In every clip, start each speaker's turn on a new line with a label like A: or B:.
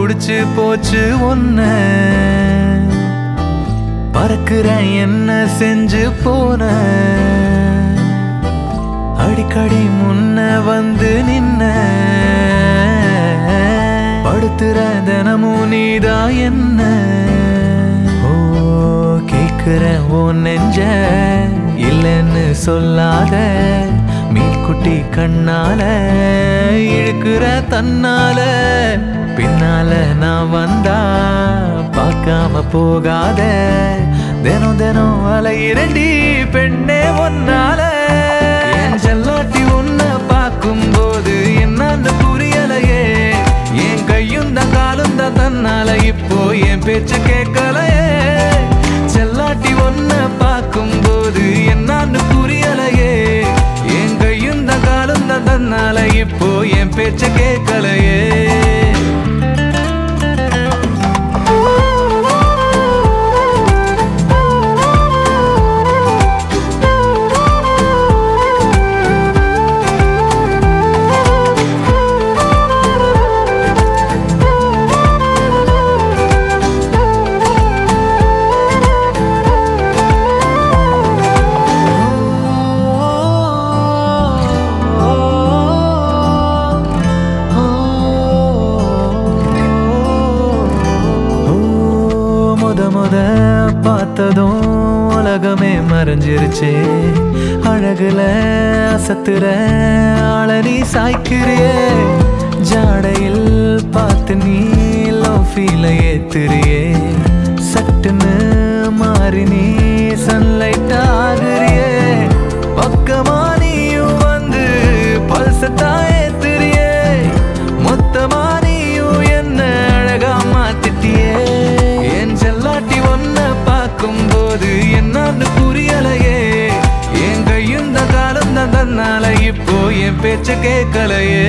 A: புடிச்சு போச்சு ஒன்ன பறக்குற என்ன செஞ்சு போன அடிக்கடி முன்ன வந்து நின்ன படுத்துற தினமும் நீதா என்ன ஓ கேக்குற ஓ நெஞ்ச இல்லைன்னு சொல்லாத மீன்குட்டி கண்ணால இழுக்கிற தன்னால பின்னால நான் வந்தா பார்க்காம போகாத தினம் தினம் அலையிரண்டி பெண்ணே ஒன்னால என் செல்லாட்டி உன்ன பார்க்கும்போது என்னன்னு புரியலையே என் கையும் தான் காலும் தான் தன்னால இப்போ என் பேச்சு கேட்கலையே செல்லாட்டி ஒன்ன பார்க்கும்போது என்னன்னு புரியலையே என் கையும் தான் காலும் தான் தன்னால இப்போ என் பேச்சு கேட்கலையே ஓ, முத முத பார்த்ததும் உலகமே மறைஞ்சிருச்சே அழகுல அசத்துற ஆளனி சாய்க்கிறியே ஜாடையில் பார்த்து நீ லவ் ஃபீல ஏத்துறியே சட்டுன்னு மாறி நீ சன்லைட் ஆகுறியே பக்கமா நீயும் வந்து பல்சத்தா ஏத்துறியே மொத்தமா நீயும் என்ன அழகா மாத்திட்டியே என் செல்லாட்டி ஒன்ன பார்க்கும்போது என்னன்னு புரியலையே என் கையும் தான் காலம் தான் தன்னால இப்போ என் பேச்ச கேட்கலையே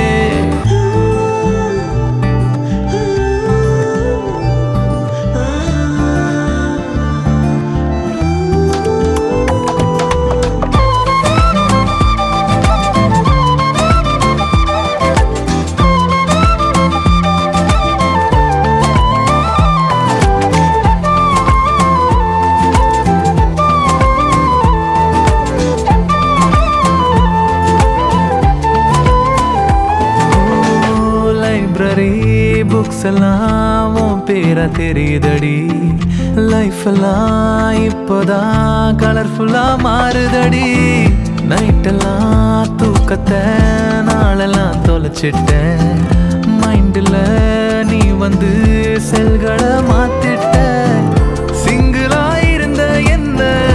A: லைப்ரரி புக்ஸ் எல்லாம் உன் பேரா தெரியுதடி லைஃப் எல்லாம் இப்போதான் கலர்ஃபுல்லா மாறுதடி நைட்டெல்லாம் தூக்கத்தை நாளெல்லாம் தொலைச்சிட்டேன் மைண்டில் நீ வந்து செல்களை மாத்திட்ட சிங்கிளா இருந்த என்ன